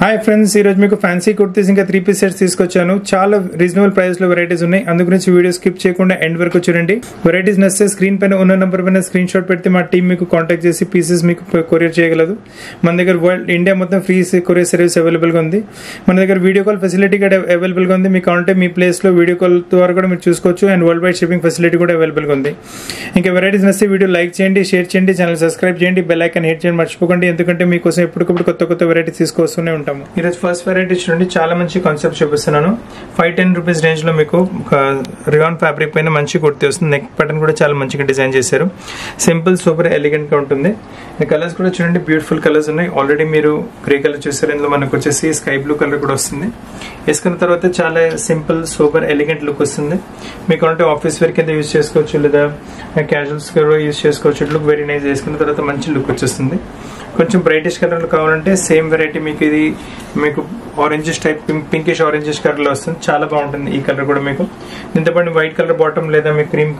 hi friends ఈ రోజు మీకు ఫ్యాన్సీ కుర్తీస్ ఇంకా త్రీ పీస్ సెట్స్ తీసుకొచ్చాను చాలా రీజనబుల్ ప్రైస్ లో వెరైటీస్ ఉన్నాయి అందు గురించి వీడియో స్కిప్ చేయకుండా ఎండ్ వరకు చూడండి వెరైటీస్ నచ్చితే స్క్రీన్ పైన ఉన్న నంబర్ పైన స్క్రీన్ షాట్ పెడితే మా టీం మీకు కాంటాక్ట్ చేసి పీసెస్ మీకు కొరియర్ చేయగలదు మన దగ్గర వరల్డ్ ఇండియా మొత్తం ఫ్రీ కొరియర్ సర్వీస్ అవైలబుల్ గా ఉంది మన దగ్గర వీడియో కాల్ ఫెసిలిటీ కూడా అవైలబుల్ గా ఉంది మీకు కావాలంటే మీ ప్లేస్ లో వీడియో కాల్ ద్వారా కూడా మీరు చూసుకోవచ్చు and world wide shipping facility కూడా అవైలబుల్ గా ఉంది ఇంకా వెరైటీస్ నచ్చితే వీడియో లైక్ చేయండి షేర్ చేయండి ఛానల్ సబ్స్క్రైబ్ చేయండి బెల్ ఐకాన్ హిట్ చేయండి మర్చిపోకండి ఎందుకంటే మీకోసం ఎప్పటికప్పుడు కొత్త కొత్త వెరైటీస్ తీసుకొస్తూనే ఉంటాము ఈరోజు ఫస్ట్ వెరైటీ చూడండి చాలా మంచి కాన్సెప్ట్ చూపిస్తున్నాను ఫైవ్ టెన్ రూపీస్ రేంజ్ లో మీకు రియాన్ ఫ్యాబ్రిక్ పైన మంచి కుర్తీ వస్తుంది నెక్ బటన్ కూడా చాలా మంచిగా డిజైన్ చేశారు సింపుల్ సూపర్ ఎలిగెంట్ గా ఉంటుంది కలర్స్ కూడా చూడండి బ్యూటిఫుల్ కలర్స్ ఉన్నాయి ఆల్రెడీ మీరు గ్రే కలర్ చూసారు ఇందులో మనకు వచ్చేసి స్కై బ్లూ కలర్ కూడా వస్తుంది వేసుకున్న తర్వాత చాలా సింపుల్ సూపర్ ఎలిగెంట్ లుక్ వస్తుంది మీకు అంటే ఆఫీస్ వేర్ కింద యూజ్ చేసుకోవచ్చు లేదా క్యాజువల్స్ కూడా యూజ్ చేసుకోవచ్చు లుక్ వెరీ నైస్ వేసుకున్న తర్వాత మంచి లుక్ వచ్చేస్తుంది కొంచెం బ్రైటిష్ కలర్ కావాలంటే సేమ్ వెరైటీ మీకు ఇది మీకు orangish type pinkish orangish colour లో వస్తుంది చాలా బాగుంటుంది ఈ కలర్ కూడా మీకు దీంతో పాటు వైట్ కలర్ బాటమ్ లేదా మీకు క్రీమ్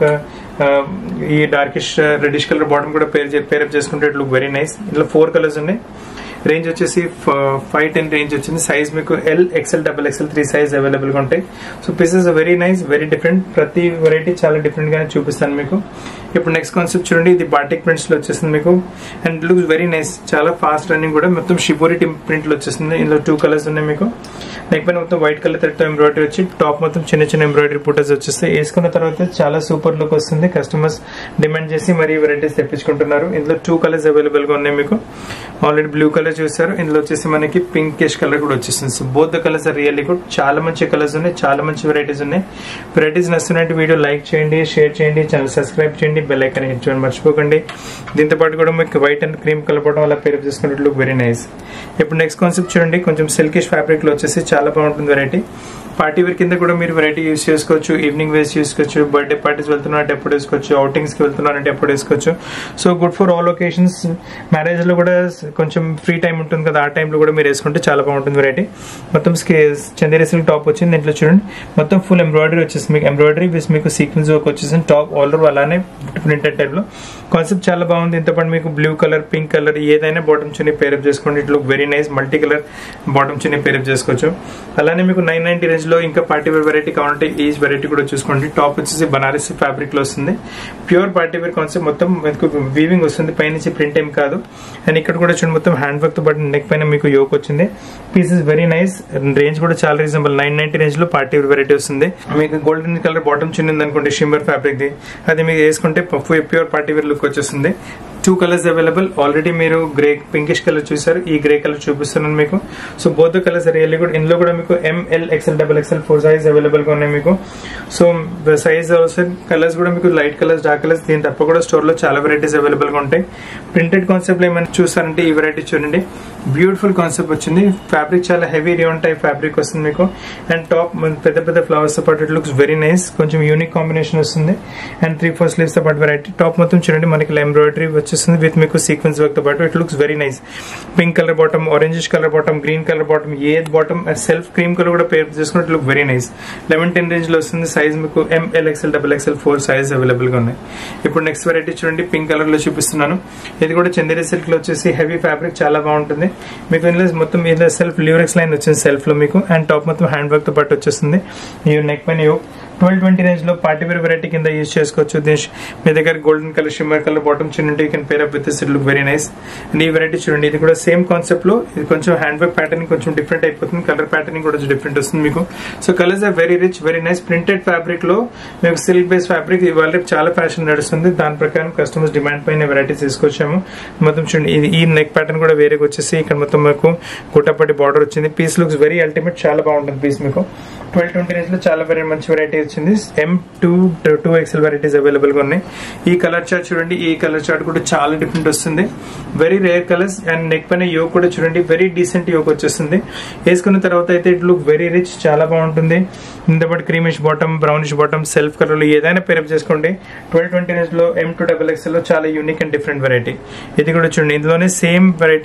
ఈ డార్కిష్ రెడిష్ కలర్ బాటమ్ కూడా పేర్ పేరప్ చేసుకుంటే లుక్ వెరీ నైస్ ఇందులో ఫోర్ కలర్స్ ఉన్నాయి రేంజ్ వచ్చేసి ఫైవ్ టెన్ రేంజ్ వచ్చింది సైజ్ మీకు L XL double XL three size available గా ఉంటాయి so pieces very nice very different ప్రతి వెరైటీ చాలా డిఫరెంట్ గానే చూపిస్తాను మీకు ఇప్పుడు నెక్స్ట్ కాన్సెప్ట్ చూడండి ఇది బాటిక్ ప్రింట్స్ లో వచ్చేసింది మీకు అండ్ లుక్స్ వెరీ నైస్ చాలా ఫాస్ట్ రన్నింగ్ కూడా మొత్తం షిబోరి ప్రింట్ లో వచ్చేసింది ఇందులో టూ కలర్స్ ఉన్నాయి మీకు నెక్ పైన మొత్తం వైట్ కలర్ తో ఎంబ్రాయిడరీ వచ్చి టాప్ మొత్తం చిన్న చిన్న ఎంబ్రాయిడరీ పుటర్స్ వచ్చేస్తాయి వేసుకున్న తర్వాత చాలా సూపర్ లుక్ వస్తుంది కస్టమర్స్ డిమాండ్ చేసి మరి వెరైటీస్ తెప్పించుకుంటున్నారు ఇందులో టూ కలర్స్ అవైలబుల్ గా ఉన్నాయి మీకు ఆల్రెడీ బ్లూ కలర్ చూసారు ఇందులో వచ్చేసి మనకి పింకిష్ కలర్ కూడా వచ్చేసింది so both the colours are really good చాలా మంచి కలర్స్ ఉన్నాయి చాలా మంచి వెరైటీస్ ఉన్నాయి వెరైటీస్ నచ్చినట్టు వీడియో లైక్ చేయండి షేర్ చేయండి ఛానల్ సబ్స్క్రైబ్ చేయండి బెల్ ఐకాన్ హిట్ చేయండి మర్చిపోకండి దీంతో పాటు కూడా మీకు వైట్ అండ్ క్రీమ్ కలపడం వల్ల పేరు చేసుకున్నట్టు లుక్ వెరీ నైస్ ఇప్పుడు నెక్స్ట్ కాన్సెప్ట్ చూడండి కొంచెం సిల్కిష్ ఫ్యాబ్రిక్ లో వచ్చేసి చాలా బాగుంటుంది వెరైటీ పార్టీ వేర్ కింద కూడా మీరు వెరైటీ యూస్ చేసుకోవచ్చు ఈవినింగ్ వేస్ చేసుకోవచ్చు బర్త్డే పార్టీస్ వెళ్తున్నారంటే ఎప్పుడు వేసుకోవచ్చు అవుటింగ్స్ కి వెళ్తున్నారంటే ఎప్పుడు వేసుకోవచ్చు so good for all occasions marriage లో కూడా కొంచెం ఫ్రీ టైం ఉంటుంది కదా ఆ టైంలో కూడా మీరు వేసుకుంటే చాలా బాగుంటుంది వెరైటీ మొత్తం చందేరి సిల్క్ టాప్ వచ్చింది దీంట్లో చూడండి మొత్తం ఫుల్ ఎంబ్రాయిడరీ వచ్చేసి మీకు ఎంబ్రాయిడరీ విత్ మీకు సీక్వెన్స్ వర్క్ వచ్చేసింది టాప్ ఆల్రెడీ అలానే ప్రింటెడ్ టైప్ లో కాన్సెప్ట్ చాలా బాగుంది ఇంత పాటు మీకు బ్లూ కలర్ పింక్ కలర్ ఏదైనా బాటమ్ చున్నీ పేరప్ చేసుకోండి it look very nice multi colour bottom chunni pair up చేసుకోవచ్చు అలానే మీకు నైన్ నైన్టీ రేంజ్ లో ఇంకా పార్టీ వేర్ వెరైటీ కావాలంటే ఈ వెరైటీ కూడా చూసుకోండి టాప్ వచ్చేసి బనారసి ఫ్యాబ్రిక్ లో వస్తుంది ప్యూర్ పార్టీ వేర్ కాన్సెప్ట్ మొత్తం మీకు వీవింగ్ వస్తుంది పైనుంచి ప్రింట్ ఏం కాదు అండ్ ఇక్కడ కూడా చూడండి మొత్తం హ్యాండ్ వర్క్ తో పాటు నెక్ పైన మీకు యోక్ వచ్చింది పీసెస్ వెరీ నైస్ రేంజ్ కూడా చాలా రీజనబుల్ నైన్ నైన్టీ రేంజ్ లో పార్టీ వేర్ వెరైటీ వస్తుంది మీకు గోల్డెన్ కలర్ బాటమ్ చిన్న అనుకోండి షిమ్మర్ ఫ్యాబ్రిక్ ది అది మీకు వేసుకుంటే ప్యూర్ పార్టీ వేర్ లుక్ వచ్చేస్తుంది టూ కలర్స్ అవైలబుల్ ఆల్రెడీ మీరు గ్రే పింకిష్ కలర్ చూసారు ఈ గ్రే కలర్ చూపిస్తున్నాను మీకు సో బోత్ కలర్స్ రియల్లీ కూడా ఇందులో కూడా మీకు M L XL double XL four size available గా ఉన్నాయి మీకు సో సైజ్ కలర్స్ కూడా మీకు లైట్ కలర్స్ డార్క్ కలర్స్ దీని తప్ప కూడా స్టోర్ లో చాలా వెరైటీస్ అవైలబుల్ గా ఉంటాయి ప్రింటెడ్ కాన్సెప్ట్ లో ఏమైనా చూసారంటే ఈ వెరైటీ చూడండి బ్యూటిఫుల్ కాన్సెప్ట్ వచ్చింది ఫ్యాబ్రిక్ చాలా హెవీ రియోన్ టైప్ ఫ్యాబ్రిక్ వస్తుంది మీకు అండ్ టాప్ పెద్ద పెద్ద ఫ్లవర్స్ తో పాటు ఇట్ లుక్స్ వెరీ నైస్ కొంచెం యూనిక్ కాంబినేషన్ వస్తుంది అండ్ త్రీ ఫోర్ స్లీవ్స్ తో పాటు వెరైటీ టాప్ మొత్తం చూడండి మనకి ఎంబ్రాయిడరీ వచ్చేస్తుంది విత్ మీకు సీక్వెన్స్ వర్క్ తో పాటు it looks very nice pink colour bottom orangish colour bottom green colour bottom ఏ బాటమ్ సెల్ఫ్ క్రీమ్ కలర్ కూడా పేర్ చేసుకున్నట్టు look very nice eleven ten range లో వస్తుంది సైజ్ మీకు M L XL double XL four size available గా ఉన్నాయి ఇప్పుడు next variety చూడండి పింక్ కలర్ లో చూపిస్తున్నాను ఇది కూడా చందేరి సిల్క్ లో వచ్చేసి హెవీ ఫ్యాబ్రిక్ చాలా బాగుంటుంది మీకు ఇందులో మొత్తం ఇందులో సెల్ఫ్ లివరెక్స్ లైన్ వచ్చింది సెల్ఫ్ లో మీకు అండ్ టాప్ మొత్తం హ్యాండ్ వర్క్ తో పాటు వచ్చేస్తుంది ఈ నెక్ పైన ట్వెల్వ్ ట్వంటీ రేంజ్ లో పార్టీ వేర్ వెరైటీ కింద యూజ్ చేసుకోవచ్చు దీని మీ దగ్గర golden colour shimmer colour bottom చిన్న you can pair up with it look very nice and ఈ వెరైటీ చూడండి ఇది కూడా సేమ్ కాన్సెప్ట్ లో ఇది కొంచెం హ్యాండ్ వర్క్ ప్యాటర్న్ కొంచెం డిఫరెంట్ అయిపోతుంది కలర్ ప్యాటర్న్ కూడా డిఫరెంట్ వస్తుంది మీకు so colours are very rich very nice printed fabric లో మీకు సిల్క్ బేస్ ఫ్యాబ్రిక్ ఇవాళ చాలా ఫ్యాషన్ నడుస్తుంది దాని ప్రకారం కస్టమర్స్ డిమాండ్ పైన వెరైటీస్ తీసుకొచ్చాము మొత్తం చూడండి ఇది ఈ నెక్ ప్యాటర్న్ కూడా వేరేగా వచ్చేసి ఇక్కడ మొత్తం మీకు గుట్టపట్టి బార్డర్ వచ్చింది పీస్ లుక్స్ వెరీ అల్టిమేట్ చాలా బాగుంటుంది పీస్ మీకు ట్వెల్వ్ ట్వంటీ రేంజ్ లో చాలా వెరీ మంచి వెరైటీ వచ్చింది M to two XL varieties available గా ఉన్నాయి ఈ కలర్ చార్ట్ చూడండి ఈ కలర్ చార్ట్ కూడా చాలా డిఫరెంట్ వస్తుంది very rare colours and neck పైన యోక్ కూడా చూడండి వెరీ డీసెంట్ యోక్ వచ్చేస్తుంది వేసుకున్న తర్వాత అయితే ఇట్ లుక్ వెరీ రిచ్ చాలా బాగుంటుంది ఇంతపాటు creamish bottom brownish bottom self colour లో ఏదైనా పేరప్ చేసుకోండి ట్వెల్వ్ ట్వంటీ రేంజ్ లో ఎం టూ డబల్ ఎక్స్ఎల్ లో చాలా యూనిక్ అండ్ డిఫరెంట్ వెరైటీ ఇది కూడా చూడండి ఇందులోనే సేమ్ వెరైటీ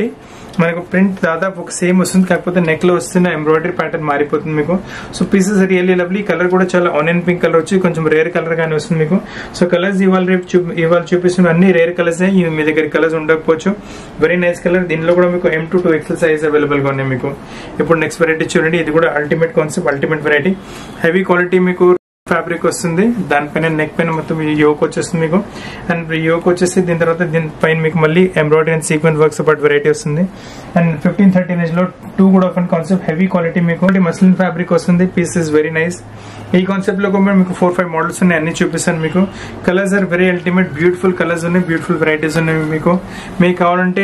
మనకు ప్రింట్ దాదాపు ఒక సేమ్ వస్తుంది కాకపోతే నెక్ లో వస్తున్న ఎంబ్రాయిడరీ ప్యాటర్న్ మారిపోతుంది మీకు so pieces really lovely colour కూడా చాలా ఆనియన్ పింక్ కలర్ వచ్చి కొంచెం రేర్ కలర్ గానే వస్తుంది మీకు సో కలర్స్ ఇవాళ రేపు చూ ఇవాళ చూపిస్తున్న అన్ని రేర్ కలర్స్ మీ దగ్గర కలర్స్ ఉండకపోవచ్చు వెరీ నైస్ కలర్ దీనిలో కూడా మీకు M to two XL size available గా ఉన్నాయి మీకు ఇప్పుడు నెక్స్ట్ వెరైటీ చూడండి ఇది కూడా ultimate concept ultimate variety heavy quality మీకు ఫ్యాబ్రిక్ వస్తుంది దానిపైన నెక్ పైన మొత్తం యోక్ వచ్చేస్తుంది మీకు అండ్ యోక్ వచ్చేసి దీని తర్వాత దీనిపైన మీకు మళ్ళీ ఎంబ్రాయిడరీ అండ్ సీక్వెన్స్ వర్క్స్ పాటు వెరైటీ వస్తుంది అండ్ ఫిఫ్టీన్ థర్టీన్ ఏజ్ లో టూ కూడా off and concept heavy quality మీకు మస్లిన్ ఫ్యాబ్రిక్ వస్తుంది పీస్ ఇస్ వెరీ నైస్ ఈ కాన్సెప్ట్ లో కూడా మీకు ఫోర్ ఫైవ్ మోడల్స్ ఉన్నాయి అన్ని చూపిస్తాను మీకు colours are very ultimate beautiful colours ఉన్నాయి బ్యూటిఫుల్ వెరైటీస్ ఉన్నాయి మీకు మీకు కావాలంటే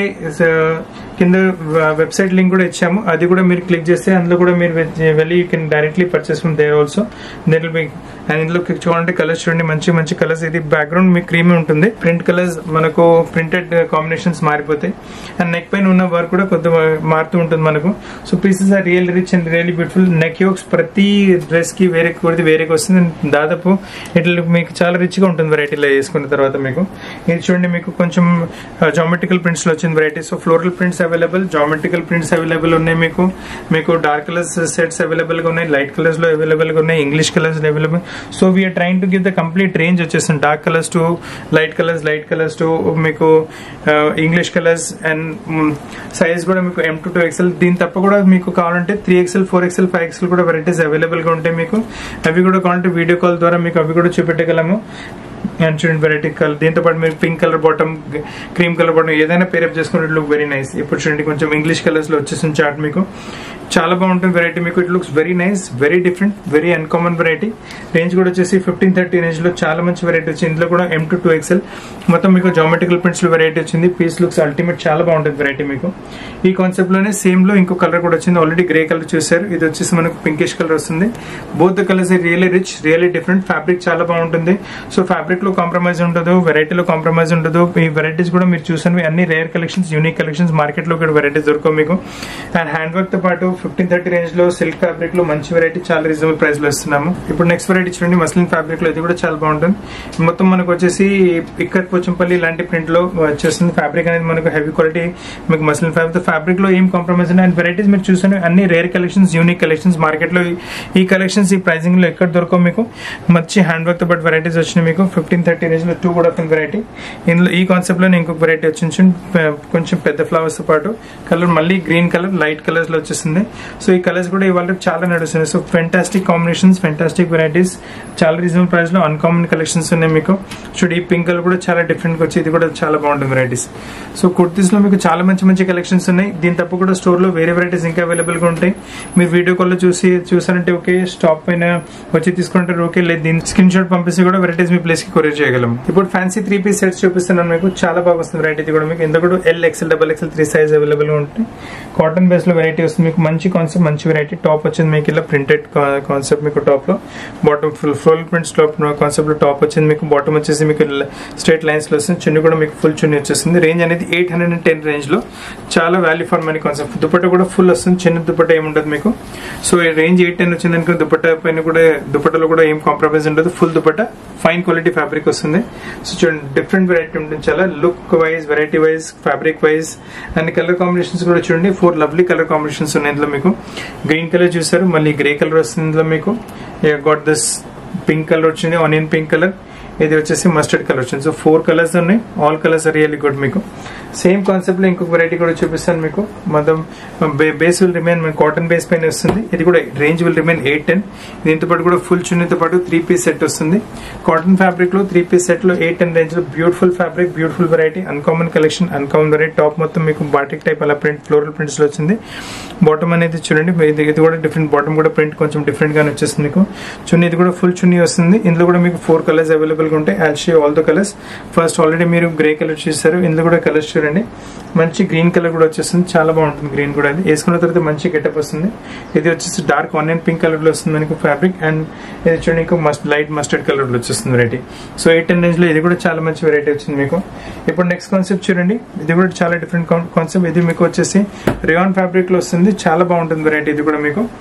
కింద వెబ్సైట్ లింక్ కూడా ఇచ్చాము అది కూడా మీరు క్లిక్ చేస్తే అందులో కూడా మీరు వెళ్ళి you can directly purchase from there also దీంట్లో మీకు అండ్ ఇందులో చూడాలంటే కలర్స్ చూడండి మంచి మంచి కలర్స్ ఇది బ్యాక్గ్రౌండ్ మీకు క్రీమ్ ఉంటుంది ప్రింట్ కలర్స్ మనకు ప్రింటెడ్ కాంబినేషన్స్ మారిపోతాయి అండ్ నెక్ పైన ఉన్న వర్క్ కూడా కొద్ది మారుతూ ఉంటుంది మనకు so pieces are real rich and really beautiful neck yokes ప్రతి డ్రెస్ కి వేరే కొడితే వేరేకి వస్తుంది దాదాపు ఇట్లా మీకు చాలా రిచ్ గా ఉంటుంది వెరైటీలో వేసుకున్న తర్వాత మీకు ఇది చూడండి మీకు కొంచెం జామెట్రికల్ ప్రింట్స్ లో వచ్చింది variety so floral prints available geometrical prints available ఉన్నాయి మీకు మీకు డార్క్ కలర్స్ సెట్స్ అవైలబుల్ గా ఉన్నాయి లైట్ కలర్స్ లో అవైలబుల్ గా ఉన్నాయి English colours available so we are trying to give the complete range వచ్చేస్తుంది dark colours to light colours light colours to మీకు ఇంగ్లీష్ కలర్స్ అండ్ సైజ్ కూడా మీకు ఎం టు టూ ఎక్స్ఎల్ దీని తప్ప కూడా మీకు కావాలంటే three XL four XL five XL కూడా వెరైటీస్ అవైలబుల్ గా ఉంటాయి మీకు అవి కూడా కావాలంటే వీడియో కాల్ ద్వారా మీకు అవి కూడా చూపెట్టగలము అండ్ చూడండి వెరైటీ కలర్ దీంతో పాటు మీరు pink colour bottom cream colour bottom ఏదైనా పేరప్ చేసుకుంటే లుక్ వెరీ నైస్ ఇప్పుడు చూడండి కొంచెం ఇంగ్లీష్ కలర్స్ లో వచ్చేసింది చార్ట్ మీకు చాలా బాగుంటుంది వెరైటీ మీకు it looks very nice very different very uncommon variety range కూడా వచ్చేసి ఫిఫ్టీన్ థర్టీ రేంజ్ లో చాలా మంచి వెరైటీ వచ్చింది ఇందులో కూడా ఎం టు టూ ఎక్స్ఎల్ మొత్తం మీకు జామెట్రికల్ ప్రింట్స్ లో వెరైటీ వచ్చింది పీస్ లుక్స్ అల్టిమేట్ చాలా బాగుంటుంది వెరైటీ మీకు ఈ కాన్సెప్ట్ లోనే సేమ్ లో ఇంకో కలర్ కూడా వచ్చింది ఆల్రెడీ గ్రే కలర్ చూసారు ఇది వచ్చేసి మనకు పింకిష్ కలర్ వస్తుంది both the colours really rich really different fabric చాలా బాగుంటుంది సో ఫ్యాబ్రిక్ లో కాంప్రమైజ్ ఉండదు వెరైటీలో కాంప్రమైజ్ ఉండదు ఈ వెరైటీస్ కూడా మీరు చూసినవి అన్ని rare collections unique collections market లో కూడా వెరైటీస్ దొరకవు మీకు అండ్ హ్యాండ్ వర్క్ తో పాటు ఫిఫ్టీన్ థర్టీ రేంజ్ లో సిల్క్ ఫ్యాబ్రిక్ లో మంచి వెరైటీ చాలా రీజనబుల్ ప్రైస్ లో ఇస్తున్నాము ఇప్పుడు నెక్స్ట్ వెరైటీ చూడండి మస్లిన్ ఫ్యాబ్రిక్ లో ఇది కూడా చాలా బాగుంటుంది మొత్తం మనకు వచ్చేసి ఇక్కత్ పోచంపల్లి ఇలాంటి ప్రింట్ లో వచ్చేస్తుంది ఫ్యాబ్రిక్ అనేది మనకు హెవీ క్వాలిటీ మీకు మస్లిన్ ఫ్యాబ్రిక్ ఫ్యాబ్రిక్ లో ఏం కాంప్రమైజ్ అండ్ వెరైటీస్ మీరు చూసిన అన్ని rare collections unique collections market లో ఈ కలెక్షన్స్ ఈ ప్రైసింగ్ లో ఎక్కడ దొరకవు మీకు మంచి హ్యాండ్ వర్క్ తో పాటు వెరైటీస్ వచ్చినాయి మీకు ఫిఫ్టీన్ థర్టీ రేంజ్ లో టూ కూడా ఒక వెరైటీ ఇందులో ఈ కాన్సెప్ట్ లో ఇంకొక వెరైటీ వచ్చింది కొంచెం పెద్ద ఫ్లవర్స్ తో పాటు కలర్ మళ్ళీ గ్రీన్ కలర్ లైట్ కలర్స్ లో వచ్చేసింది సో ఈ కలర్స్ కూడా ఇవాళ చాలా నడుస్తున్నాయి so fantastic combinations fantastic varieties చాలా రీజనబుల్ ప్రైస్ లో అన్కామన్ కలెక్షన్స్ ఉన్నాయి మీకు చూడు ఈ పింక్ కలర్ కూడా చాలా డిఫరెంట్ గా వచ్చి ఇది కూడా చాలా బాగుంటుంది వెరైటీస్ సో కుర్తీస్ లో మీకు చాలా మంచి మంచి కలెక్షన్స్ ఉన్నాయి దీని తప్ప కూడా స్టోర్ లో వేరే వెరైటీస్ ఇంకా అవైలబుల్ గా ఉంటాయి మీరు వీడియో కాల్ లో చూసి చూసారంటే ఓకే స్టాప్ పైన వచ్చి తీసుకుంటారు ఓకే లేదు దీని స్క్రీన్ షాట్ పంపిస్తే కూడా వెరైటీస్ మీ ప్లేస్ కి కొరియర్ చేయగలం ఇప్పుడు ఫ్యాన్సీ త్రీ పీస్ సెట్స్ చూపిస్తున్నాను మీకు చాలా బాగా వస్తుంది వెరైటీ కూడా మీకు ఇందులో కూడా L XL double XL three size available గా ఉంటాయి కాటన్ బేస్ లో వెరైటీ వస్తుంది మీకు మంచి కాన్సెప్ట్ మంచి వెరైటీ టాప్ వచ్చింది మీకు ఇలా ప్రింటెడ్ కాన్సెప్ట్ మీకు టాప్ లో bottom full full prints top concept లో టాప్ వచ్చింది మీకు బాటమ్ వచ్చేసి మీకు స్ట్రేట్ లైన్స్ లో వస్తుంది చున్ని కూడా మీకు ఫుల్ చున్ని వచ్చేస్తుంది రేంజ్ అనేది eight hundred and ten range లో చాలా value for money concept dupatta కూడా ఫుల్ వస్తుంది చిన్న దుపట్ట ఏముండదు మీకు సో రేంజ్ ఎయిట్ టెన్ వచ్చింది అనుకో దుపట్ట పైన కూడా దుపట్టలో కూడా ఏం కాంప్రమైజ్ ఉండదు full dupatta fine quality fabric వస్తుంది సో చూడండి డిఫరెంట్ వెరైటీ ఉంటుంది చాలా look wise variety wise fabric wise and colour combinations కూడా చూడండి ఫోర్ లవ్లీ కలర్ కాంబినేషన్స్ ఉన్నాయి ఇందులో మీకు గ్రీన్ కలర్ చూసారు మళ్ళీ గ్రే కలర్ వస్తుంది ఇందులో మీకు గాట్ దిస్ పింక్ కలర్ వచ్చింది ఆనియన్ పింక్ కలర్ ఇది వచ్చేసి మస్టర్డ్ కలర్ వచ్చింది సో ఫోర్ కలర్స్ ఉన్నాయి all colours are really good మీకు సేమ్ కాన్సెప్ట్ లో ఇంకొక వెరైటీ కూడా చూపిస్తాను మీకు మొత్తం బేస్ విల్ రిమైన్ మన కాటన్ బేస్ పైన వస్తుంది ఇది కూడా range will remain eight ten దీంతో పాటు కూడా ఫుల్ చున్నీతో పాటు త్రీ పీస్ సెట్ వస్తుంది కాటన్ ఫ్యాబ్రిక్ లో త్రీ పీస్ సెట్ లో ఎయిట్ టెన్ రేంజ్ లో beautiful fabric beautiful variety uncommon collection uncommon variety top మొత్తం మీకు బాటిక్ టైప్ అలా ప్రింట్ ఫ్లోరల్ ప్రింట్స్ లో వచ్చింది బాటమ్ అనేది చూడండి ఇది ఇది కూడా డిఫరెంట్ బాటమ్ కూడా ప్రింట్ కొంచెం డిఫరెంట్ గానే వచ్చేస్తుంది మీకు చున్నీ ఇది కూడా ఫుల్ చున్నీ వస్తుంది ఇందులో కూడా మీకు ఫోర్ కలర్స్ అవైలబుల్ గా ఉంటాయి I'll she all the colours first already మీరు గ్రే కలర్ చూసారు ఇందులో కూడా కలర్స్ చూడండి మంచి గ్రీన్ కలర్ కూడా వచ్చేస్తుంది చాలా బాగుంటుంది గ్రీన్ కూడా అది వేసుకున్న తర్వాత మంచి గెటప్ వస్తుంది ఇది వచ్చేసి డార్క్ ఆనియన్ పింక్ కలర్ లో వస్తుంది మనకి ఫ్యాబ్రిక్ అండ్ ఇది చూడండి ఇంకా మస్ట్ లైట్ మస్టర్డ్ కలర్ లో వచ్చేస్తుంది variety so eight ten range లో ఇది కూడా చాలా మంచి వెరైటీ వచ్చింది మీకు ఇప్పుడు నెక్స్ట్ కాన్సెప్ట్ చూడండి ఇది కూడా చాలా డిఫరెంట్ కాన్సెప్ట్ ఇది మీకు వచ్చేసి రియాన్ ఫ్యాబ్రిక్ లో వస్తుంది చాలా బాగుంటుంది వెరైటీ ఇది కూడా మీకు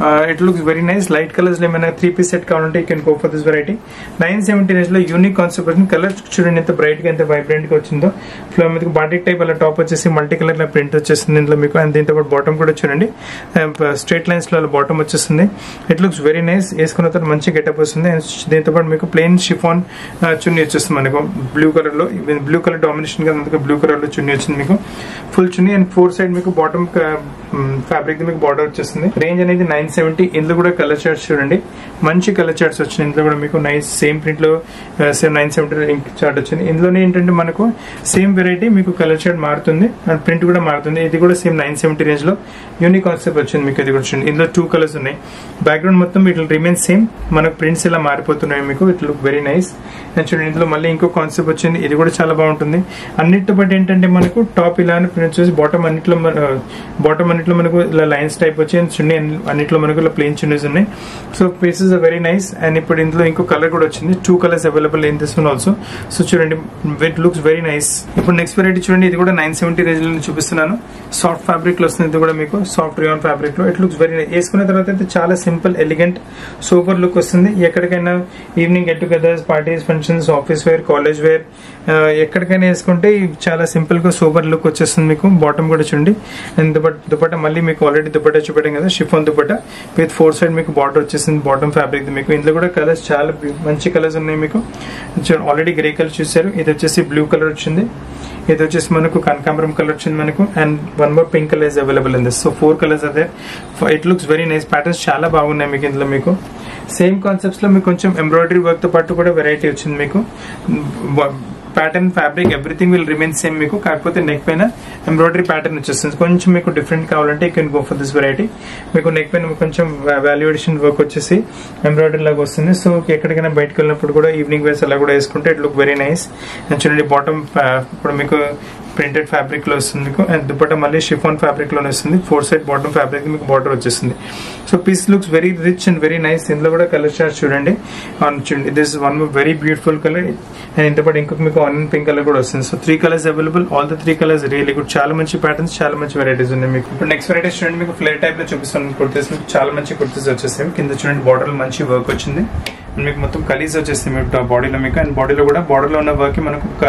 it looks very nice light colours లో ఏమైనా త్రీ పీస్ సెట్ కావాలంటే you can go for this variety nine seventy range లో యూనిక్ కాన్సెప్ట్ వచ్చింది కలర్ చూడండి ఎంత బ్రైట్ గా ఎంత వైబ్రెంట్ గా వచ్చిందో ఫ్లో మీకు బాటిక్ టైప్ అలా టాప్ వచ్చేసి మల్టీ కలర్ లా ప్రింట్ వచ్చేస్తుంది ఇందులో మీకు అండ్ దీంతో పాటు బాటమ్ కూడా చూడండి స్ట్రేట్ లైన్స్ లో బాటమ్ వచ్చేస్తుంది ఇట్ లుక్స్ వెరీ నైస్ వేసుకున్న తర్వాత మంచి గెటప్ వస్తుంది అండ్ దీంతో పాటు మీకు ప్లెయిన్ షిఫాన్ చున్నీ వచ్చేస్తుంది మనకు బ్లూ కలర్ లో బ్లూ కలర్ డామినేషన్ గా అందుకే బ్లూ కలర్ లో చున్నీ వచ్చింది మీకు full chunni and four side మీకు బాటమ్ ఫ్యాబ్రిక్ మీకు బార్డర్ వచ్చేస్తుంది రేంజ్ అనేది నైన్ సెవెంటీ ఇందులో కూడా కలర్ చార్ట్స్ చూడండి మంచి కలర్ చార్ట్స్ వచ్చినాయి ఇందులో కూడా మీకు నైస్ సేమ్ ప్రింట్ లో సేమ్ నైన్ సెవెంటీ చార్ట్ వచ్చింది ఇందులోనే ఏంటంటే మనకు సేమ్ వెరైటీ మీకు కలర్ చార్ట్ మారుతుంది అండ్ ప్రింట్ కూడా మారుతుంది ఇది కూడా సేమ్ నైన్ సెవెంటీ రేంజ్ లో యూనిక్ కాన్సెప్ట్ వచ్చింది మీకు ఇది కూడా చూడండి ఇందులో టూ కలర్స్ ఉన్నాయి బ్యాక్గ్రౌండ్ మొత్తం ఇట్ రిమైన్ సేమ్ మనకు ప్రింట్స్ ఇలా మారిపోతున్నాయి మీకు it look very nice and చూడండి ఇందులో మళ్ళీ ఇంకో కాన్సెప్ట్ వచ్చింది ఇది కూడా చాలా బాగుంటుంది అన్నిటితో పాటు ఏంటంటే మనకు టాప్ ఇలానే ప్రింట్స్ వచ్చి బాటమ్ అన్నిట్లో బాటమ్ అన్నిట్లో మనకు ఇలా లైన్స్ టైప్ వచ్చి అండ్ చున్నీ అన్నిట్లో మనకు ఇలా ప్లేన్ చున్నీస్ ఉన్నాయి so pieces are very nice and ఇప్పుడు ఇందులో ఇంకో కలర్ కూడా వచ్చింది two colours available in this one also so చూడండి ఇట్ లుక్స్ వెరీ నైస్ ఇప్పుడు నెక్స్ట్ వెరైటీ చూడండి ఇది కూడా నైన్ సెవెంటీ రేంజ్ లో చూపిస్తున్నాను సాఫ్ట్ ఫ్యాబ్రిక్ లో వస్తుంది ఇది కూడా మీకు సాఫ్ట్ రియాన్ ఫ్యాబ్రిక్ లో ఇట్ లుక్స్ వెరీ నైస్ వేసుకున్న తర్వాత అయితే చాలా సింపుల్ ఎలిగెంట్ సూపర్ లుక్ వస్తుంది ఎక్కడికైనా evening get togethers parties functions office wear college wear ఎక్కడికైనా వేసుకుంటే చాలా సింపుల్ గా సూపర్ లుక్ వచ్చేస్తుంది మీకు బాటమ్ కూడా చూడండి అండ్ దుపట్ట మళ్ళీ మీకు ఆల్రెడీ దుపట్ట చూపెట్టాం కదా chiffon dupatta with four side మీకు బార్డర్ వచ్చేసింది బాటమ్ ఫ్యాబ్రిక్ మీకు ఇందులో కూడా కలర్స్ చాలా మంచి కలర్స్ ఉన్నాయి మీకు ఆల్రెడీ గ్రే కలర్ చూసారు ఇది వచ్చేసి బ్లూ కలర్ వచ్చింది ఇది వచ్చేసి మనకు కనకాంబరం కలర్ వచ్చింది మనకు and one more pink colour is available in this so four colours అదే it looks very nice patterns చాలా బాగున్నాయి మీకు ఇందులో మీకు సేమ్ కాన్సెప్ట్స్ లో మీకు కొంచెం ఎంబ్రాయిడరీ వర్క్ తో పాటు కూడా వెరైటీ వచ్చింది మీకు pattern fabric everything will remain same మీకు కాకపోతే నెక్ పైన ఎంబ్రాయిడరీ ప్యాటర్న్ వచ్చేస్తుంది కొంచెం మీకు డిఫరెంట్ కావాలంటే you can go for this variety మీకు నెక్ పైన కొంచెం వాల్యుయేషన్ వర్క్ వచ్చేసి ఎంబ్రాయిడరీ లాగా వస్తుంది సో ఎక్కడికైనా బయటకు వెళ్ళినప్పుడు కూడా ఈవినింగ్ వేస్ అలా కూడా వేసుకుంటే ఇట్ లుక్ వెరీ నైస్ చూడండి బాటమ్ ఇప్పుడు మీకు ప్రింటెడ్ ఫ్యాబ్రిక్ లో వస్తుంది మీకు అండ్ దుపట్ట మళ్ళీ షిఫాన్ ఫ్యాబ్రిక్ లోనే వస్తుంది ఫోర్ సైడ్ బాటమ్ ఫ్యాబ్రిక్ మీకు బార్డర్ వచ్చేస్తుంది so piece looks very rich and very nice ఇందులో కూడా కలర్ చార్ట్ చూడండి చూడండి this one very beautiful colour and ఇంత పాటు ఇంకొక మీకు ఆనియన్ పింక్ కలర్ కూడా వస్తుంది so three colours available all the three colours really good చాలా మంచి ప్యాటర్న్స్ చాలా మంచి వెరైటీస్ ఉన్నాయి మీకు ఇప్పుడు నెక్స్ట్ వెరైటీస్ చూడండి మీకు ఫ్లేర్ టైప్ లో చూపిస్తాను కుర్తీస్ మీకు చాలా మంచి కుర్తీస్ వచ్చేసాయి కింద చూడండి బార్డర్ మంచి వర్క్ వచ్చింది అండ్ మీకు మొత్తం కలీజ్ వచ్చేస్తుంది మీకు బాడీలో మీకు అండ్ బాడీలో కూడా బార్డర్లో ఉన్న వర్క్ మనకు ఒక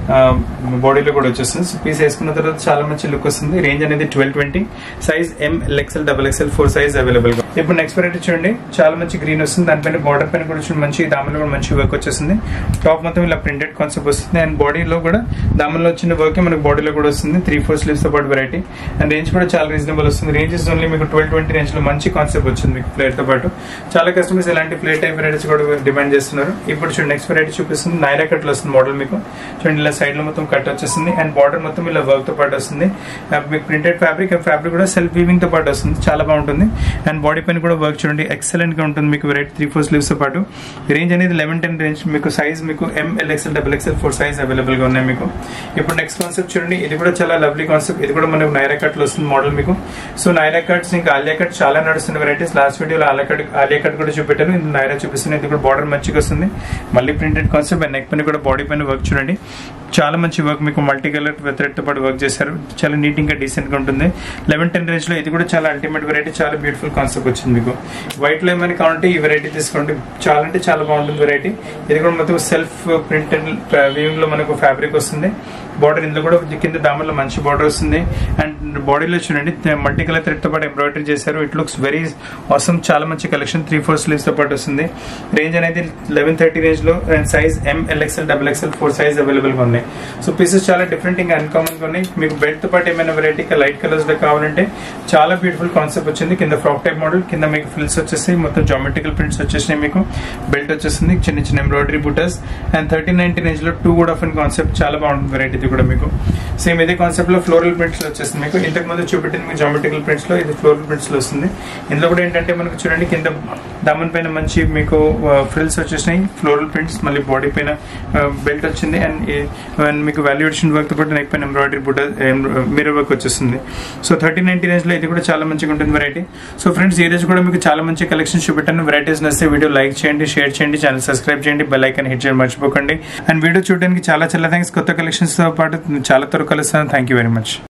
బాడీలో కూడా వచ్చేస్తుంది సో పీస్ వేసుకున్న తర్వాత చాలా మంచి లుక్ వస్తుంది రేంజ్ అనేది twelve twenty size M XL double XL four size available గా ఇప్పుడు నెక్స్ట్ వెరైటీ చూడండి చాలా మంచి గ్రీన్ వస్తుంది దానిపైన బార్డర్ పైన కూడా చూడండి మంచి దామలో కూడా మంచి వర్క్ వచ్చేస్తుంది టాప్ మొత్తం ఇలా ప్రింటెడ్ కాన్సెప్ట్ వస్తుంది అండ్ బాడీలో కూడా దామలో వచ్చిన వర్క్ మనకు బాడీలో కూడా వస్తుంది త్రీ ఫోర్ స్లీవ్స్ తో పాటు వెరైటీ అండ్ రేంజ్ కూడా చాలా రీజనబుల్ వస్తుంది రేంజెస్ ఓన్లీ మీకు ట్వెల్వ్ ట్వంటీ రేంజ్ లో మంచి కాన్సెప్ట్ వచ్చింది మీకు ఫ్లేర్ తో పాటు చాలా కస్టమర్స్ ఇలాంటి ఫ్లేర్ టైప్ వెరైటీస్ కూడా డిమాండ్ చేస్తున్నారు ఇప్పుడు చూడండి నెక్స్ట్ వెరైటీ చూపిస్తుంది నైరా కట్ లో వస్తుంది మోడల్ మీకు చూడండి ఇలా సైడ్ లో మొత్తం కట్ వచ్చేస్తుంది అండ్ బార్డర్ మొత్తం ఇలా వర్క్ తో పాటు వస్తుంది మీకు ప్రింటెడ్ ఫ్యాబ్రిక్ ఫ్యాబ్రిక్ కూడా సెల్ఫ్ వీవింగ్ తో పాటు వస్తుంది చాలా బాగుంటుంది అండ్ బాడీ పైన కూడా వర్క్ చూడండి ఎక్సలెంట్ గా ఉంటుంది మీకు వెరైటీ త్రీ ఫోర్ స్లీవ్స్ తో పాటు రేంజ్ అనేది లెవెన్ టెన్ రేంజ్ మీకు సైజ్ మీకు M L XL double XL four size available గా ఉన్నాయి మీకు ఇప్పుడు నెక్స్ట్ కాన్సెప్ట్ చూడండి ఇది కూడా చాలా లవ్లీ కాన్సెప్ట్ ఇది కూడా మనకు నైరా కట్ లో వస్తుంది మోడల్ మీకు సో నైరా కట్స్ ఇంకా ఆలియా కట్ చాలా నడుస్తున్న వెరైటీస్ లాస్ట్ వీడియోలో ఆలియా కట్ ఆలియా కట్ కూడా చూపెట్టాను ఇది నైరా చూపిస్తుంది ఇది కూడా బార్డర్ మంచిగా వస్తుంది మళ్ళీ ప్రింటెడ్ కాన్సెప్ట్ అండ్ నెక్ పైన కూడా బాడీ పైన వర్క్ చూడండి చాలా మంచి వర్క్ మీకు మల్టీ కలర్ థ్రెడ్ తో పాటు వర్క్ చేశారు చాలా నీట్ గా డీసెంట్ గా ఉంటుంది లెవెన్ టెన్ రేంజ్ లో ఇది కూడా చాలా అల్టిమేట్ వెరైటీ చాలా బ్యూటిఫుల్ కాన్సెప్ట్ వచ్చింది మీకు వైట్ లో ఏమైనా కావాలంటే ఈ వెరైటీ తీసుకోండి చాలా అంటే చాలా బాగుంటుంది వెరైటీ ఇది కూడా మొత్తం సెల్ఫ్ ప్రింటెడ్ వీవింగ్ లో మనకు ఫ్యాబ్రిక్ వస్తుంది బార్డర్ ఇందులో కూడా కింద దామర్లో మంచి బార్డర్ వస్తుంది అండ్ బాడీలో చూడండి మల్టీ కలర్ థ్రెడ్ తో పాటు ఎంబ్రాయిడరీ చేశారు ఇట్ లుక్స్ వెరీ అవసరం చాలా మంచి కలెక్షన్ త్రీ ఫోర్ స్లీవ్స్ తో పాటు వస్తుంది రేంజ్ అనేది లెవెన్ థర్టీ రేంజ్ లో and size M L XL double XL four size available గా ఉన్నాయి సో పీసెస్ చాలా డిఫరెంట్ ఇంకా అన్కామన్ గా ఉన్నాయి మీకు బెల్ట్ తో పాటు ఏమైనా వెరైటీ లైట్ కలర్స్ లో కావాలంటే చాలా బ్యూటిఫుల్ కాన్సెప్ట్ వచ్చింది కింద ఫ్రాక్ టైప్ మోడల్ కింద మీకు ఫిల్స్ వచ్చేసి మొత్తం జామెట్రికల్ ప్రింట్స్ వచ్చేసినాయి మీకు బెల్ట్ వచ్చేసింది చిన్న చిన్న ఎంబ్రాయిడరీ బుటర్స్ అండ్ థర్టీ నైన్టీ రేంజ్ లో టూ కూడా ఆఫ్ కాన్సెప్ట్ చాలా బాగుంటుంది వెరైటీ కూడా మీకు సేమ్ ఇదే కాన్సెప్ట్ లో ఫ్లోరల్ ప్రింట్స్ లో వచ్చేస్తుంది మీకు ఇంతకు ముందు చూపెట్టింది మీకు జామెట్రికల్ ప్రింట్స్ లో ఇది ఫ్లోరల్ ప్రింట్స్ లో వస్తుంది ఇందులో కూడా ఏంటంటే మనకు చూడండి కింద దామన్ పైన మంచి మీకు ఫ్రిల్స్ వచ్చేసినాయి ఫ్లోరల్ ప్రింట్స్ మళ్ళీ బాడీ పైన బెల్ట్ వచ్చింది అండ్ మీకు వాల్యుయేషన్ వర్క్ తో పాటు నెక్ పైన ఎంబ్రాయిడరీ బుట్ట మిరర్ వర్క్ వచ్చేస్తుంది సో థర్టీ నైన్టీ రేంజ్ లో ఇది కూడా చాలా మంచిగా ఉంటుంది వెరైటీ సో ఫ్రెండ్స్ ఈ రోజు కూడా మీకు చాలా మంచి కలెక్షన్ చూపెట్టాను వెరైటీస్ నచ్చితే వీడియో లైక్ చేయండి షేర్ చేయండి ఛానల్ సబ్స్క్రైబ్ చేయండి బెల్ ఐకన్ హిట్ చేయండి మర్చిపోకండి అండ్ వీడియో చూడడానికి చాలా చాలా థ్యాంక్స్ కొత్త కలెక్షన్స్ తో పాటు చాలా త్వరగా కలుస్తాను థ్యాంక్ యూ వెరీ మచ్